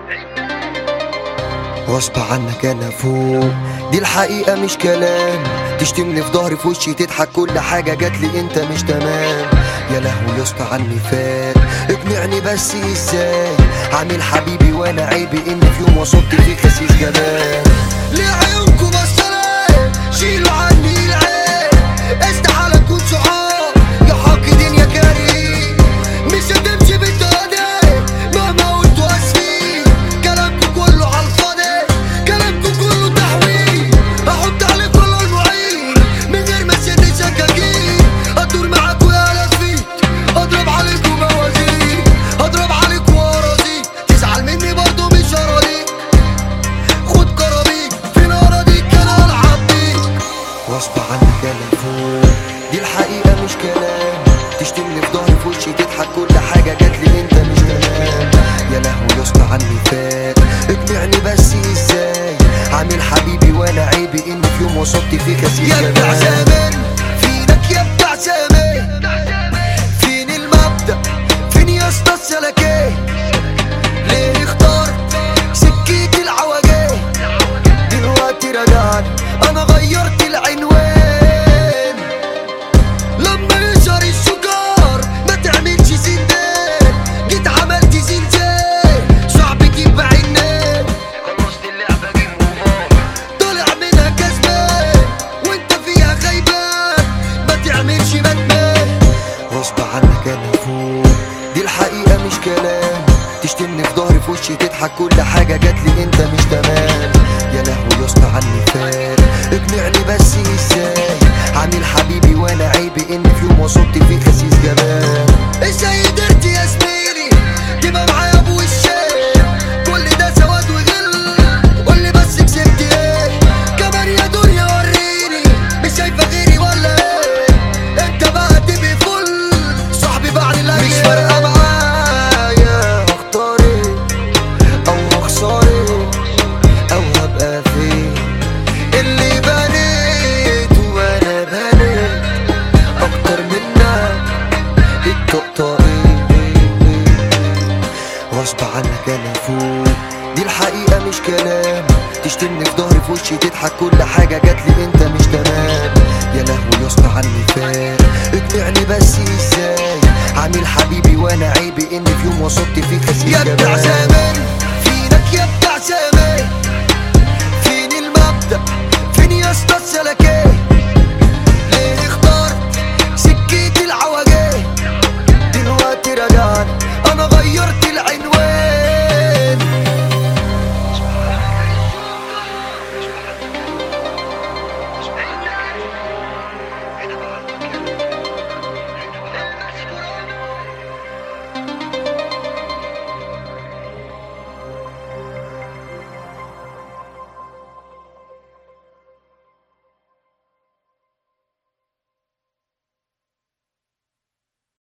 غصب عنك انا فوق دي الحقيقة مش كلام تشتمني في ظهري في وشي تضحك كل حاجة جاتلي انت مش تمام يا لهوي يا اسطى عني فات اقنعني بس ازاي عامل حبيبي وانا عيبي ان في يوم وصلت فيك خسيس جمال ليه عيونكم بصرين شيلوا عني العين استحالة اكون صحاب يا حاقدين يا كريم مش هتمشي بالطريق مهما قلتوا اسفين كلامكم كله على الفاضي كلامكم كله تحويل احط عليك كل المعين من غير ما سن سكاكين ادور معاكوا يا لفيت اضرب عليكم موازين اضرب عليكم ورازيك تزعل مني برضو مش هراضيك خد كرابيك في نارضيك انا العب بيك غصب عنك انا فوق دي الحقيقة مش كلام تشتمني في ظهري في وشي تضحك كل حاجة جاتلي انت مش تمام يا لهوي يا اسطى عني فات اقنعني بس ازاي عامل حبيبي وانا عيبي ان في يوم وصلت فيك اسيس يا بتاع زمان فينك يا بتاع زمان فين المبدأ فين يا اسطى السلكات ليه اخترت سكيت العوجات دلوقتي رجعت انا غيرت العنوان لما يشهر السكر ما تعملش زندان جيت عملت زنزان صعب تجيب عنان خلصت اللعبة جيم اوفر طالع منها كسبان وانت فيها غيبان ما تعملش ندمان غصب عنك انا فوق دي الحقيقة مش كلام تشتمني في ظهري في وشي تضحك كل حاجة جاتلي انت مش تمام يا لهوي يا اسطى عني فات اقنعني بس ازاي عامل حبيبي وانا عيبي ان في يوم وصلت فيك خسيس جمال ازاي قدرت يا زميلي تبقى معايا ابو الشيخ كل ده سواد وغل قولي بس كسبت ايه كمان يا دنيا وريني مش شايفه غيري ولا ايه انت بقى تبقى فل صاحبي بعد الايام مش فارقه معايا اختار ايه او اخسر ايه او هبقى فين اللي بنيت وانا بنيت اكتر منك الطقطقين غصب عنك انا فوق دي الحقيقة مش كلام تشتمني في ظهري في وشي تضحك كل حاجة جاتلي انت مش تمام يا لهوي يا اسطى عني فات اقنعني بس ازاي عامل حبيبي وانا عيبي ان في يوم وصلت فيك خسيس يا بتاع زمان